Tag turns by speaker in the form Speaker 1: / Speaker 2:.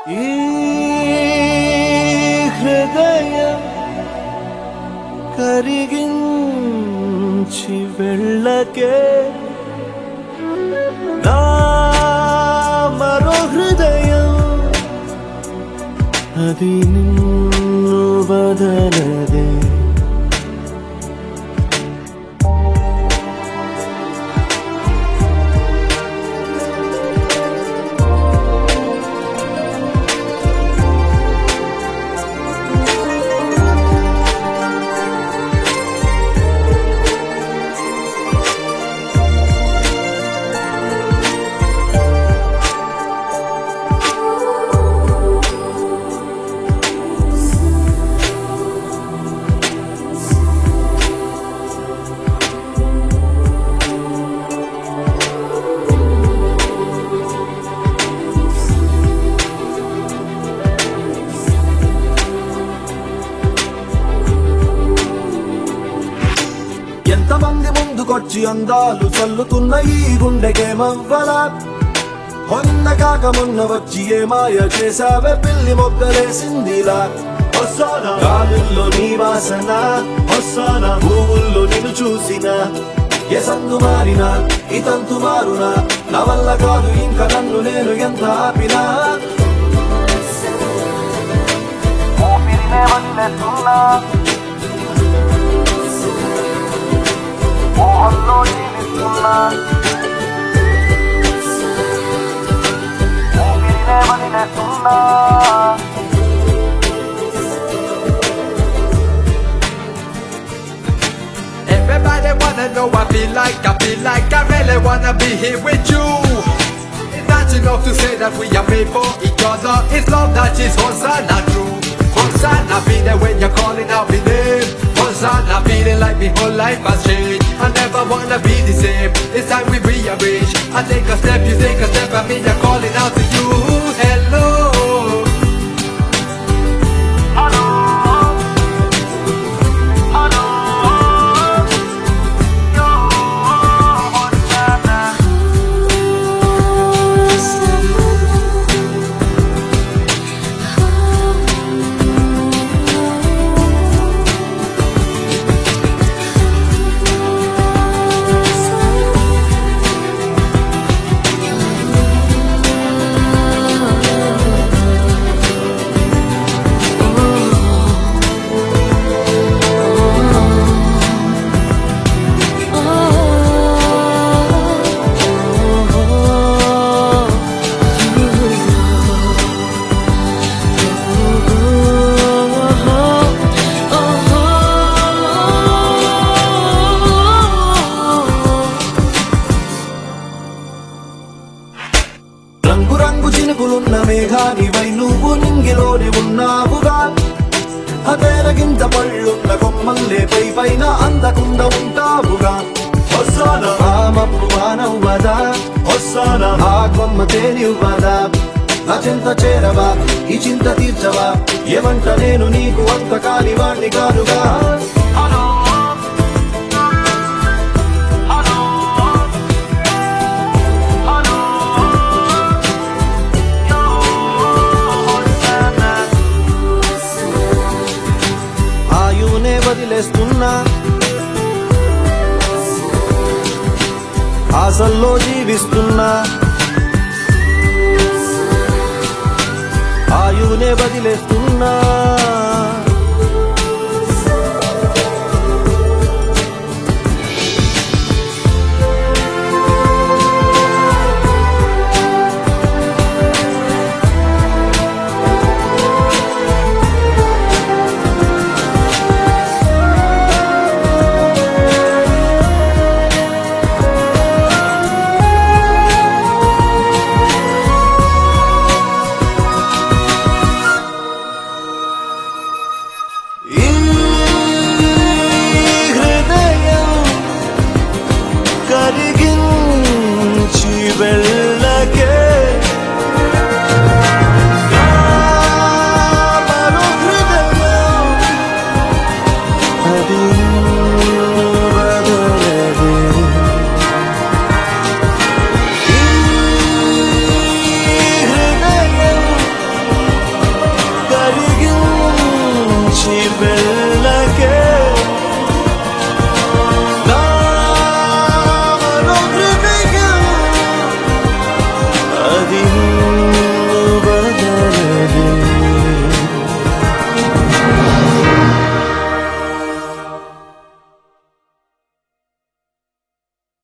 Speaker 1: ఈ హృదయం కరిగించి వెళ్ళకే నా మరో హృదయం అది నిన్ను బదలదే
Speaker 2: ఎంతమంది ముందుకొచ్చి అందాలు చల్లుతున్న ఈ గుండెకేమవ్వలా మొన్న కాక మొన్న వచ్చి ఏ మాయ చేసావే పిల్లి మొగ్గలేసిందిలా వస్తానా గాలుల్లో నీ వాసన వస్తానా పువ్వుల్లో నిన్ను చూసిన ఏ సందు మారినా ఈ తంతు మారునా నా వల్ల కాదు ఇంకా నన్ను నేను ఎంత ఆపినా ఊపిరినే వదిలేస్తున్నా మోహంలో జీవిస్తున్నా ఊపిరినే వదిలేస్తున్నా
Speaker 3: Everybody wanna know I feel like, I feel like I really wanna be here with you. It's not enough to say that we are made for each other. It's love that is Hosanna true. Hosanna be there when you're calling out my name. Hosanna feeling like my whole life has changed. I never wanna be the same. It's time we rearrange. I take a step, you take a step, I mean you're calling out to you. Hello.
Speaker 2: రంగు రంగు చినుకులున్న మేఘానివై నువ్వు నింగిలోని ఉన్నావుగా అదేరగింత పళ్ళున్న కొమ్మల్లే పై పైన అందకుండా ఉంటావుగా వస్తానా ఆ మబ్బు వానవ్వదా వస్తానా ఆ కొమ్మ తేనివ్వదా నా చింత చేరవా ఈ చింత తీర్చవా ఏమంట నేను నీకు అంత కానివాణ్ణి కాదుగా ఆయునే వదిలేస్తున్నా ఆశల్లో జీవిస్తున్నా ఆయునే వదిలేస్తున్నా
Speaker 1: నుంచి